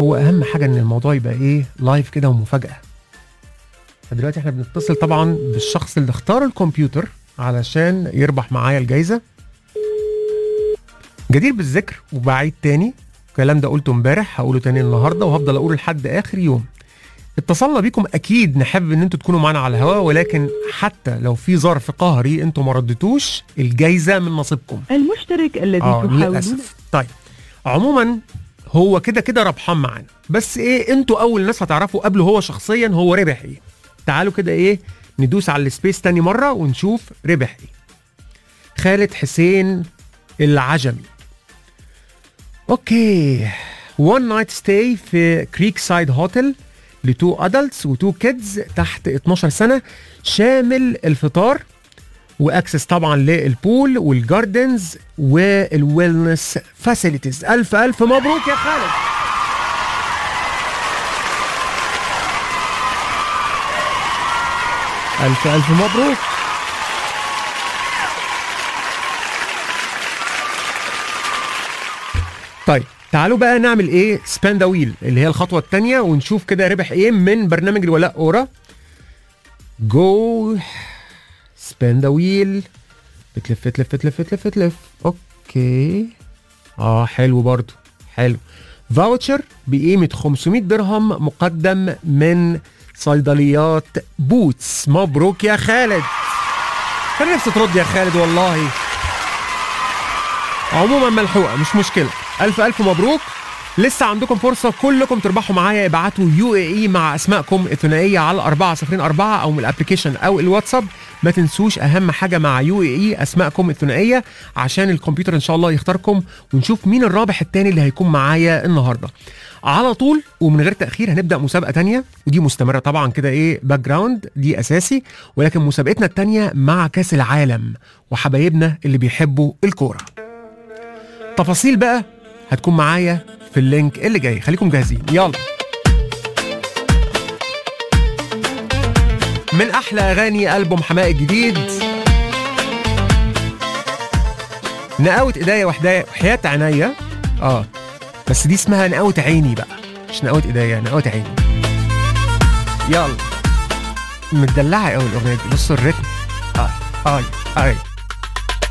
هو اهم حاجه ان الموضوع يبقى ايه لايف كده ومفاجاه فدلوقتي احنا بنتصل طبعا بالشخص اللي اختار الكمبيوتر علشان يربح معايا الجايزه جدير بالذكر وبعيد تاني الكلام ده قلته امبارح هقوله تاني النهارده وهفضل اقوله لحد اخر يوم اتصلنا بيكم اكيد نحب ان انتوا تكونوا معانا على الهواء ولكن حتى لو في ظرف قهري انتوا ما ردتوش الجايزه من نصيبكم المشترك الذي اه تحاولون للاسف طيب عموما هو كده كده ربحان معانا بس ايه انتوا اول ناس هتعرفوا قبله هو شخصيا هو ربح ايه تعالوا كده ايه ندوس على السبيس تاني مره ونشوف ربح ايه خالد حسين العجمي اوكي وان نايت ستاي في كريك سايد هوتل لتو ادلتس وتو كيدز تحت 12 سنه شامل الفطار واكسس طبعا للبول والجاردنز والويلنس فاسيلتيز الف الف مبروك يا خالد الف الف مبروك طيب تعالوا بقى نعمل ايه سبان ذا ويل اللي هي الخطوه الثانيه ونشوف كده ربح ايه من برنامج الولاء اورا جو سبان ذا ويل بتلف تلف تلف تلف تلف اوكي اه حلو برضو حلو فاوتشر بقيمة 500 درهم مقدم من صيدليات بوتس مبروك يا خالد كان نفسي ترد يا خالد والله عموما ملحوقة مش مشكلة ألف ألف مبروك لسه عندكم فرصة كلكم تربحوا معايا ابعتوا يو اي اي مع اسمائكم الثنائية على 404 او من الابلكيشن او الواتساب ما تنسوش اهم حاجة مع يو اي اي اسمائكم الثنائية عشان الكمبيوتر ان شاء الله يختاركم ونشوف مين الرابح التاني اللي هيكون معايا النهاردة على طول ومن غير تأخير هنبدأ مسابقة تانية ودي مستمرة طبعا كده ايه باك جراوند دي اساسي ولكن مسابقتنا التانية مع كاس العالم وحبايبنا اللي بيحبوا الكورة تفاصيل بقى هتكون معايا في اللينك اللي جاي خليكم جاهزين يلا من احلى اغاني البوم حماقي الجديد نقاوة ايديا وحدايا وحياة عينيا اه بس دي اسمها نقاوة عيني بقى مش نقاوة ايديا نقاوة عيني يلا متدلعة قوي الاغنية دي بصوا الريتم اه اي اي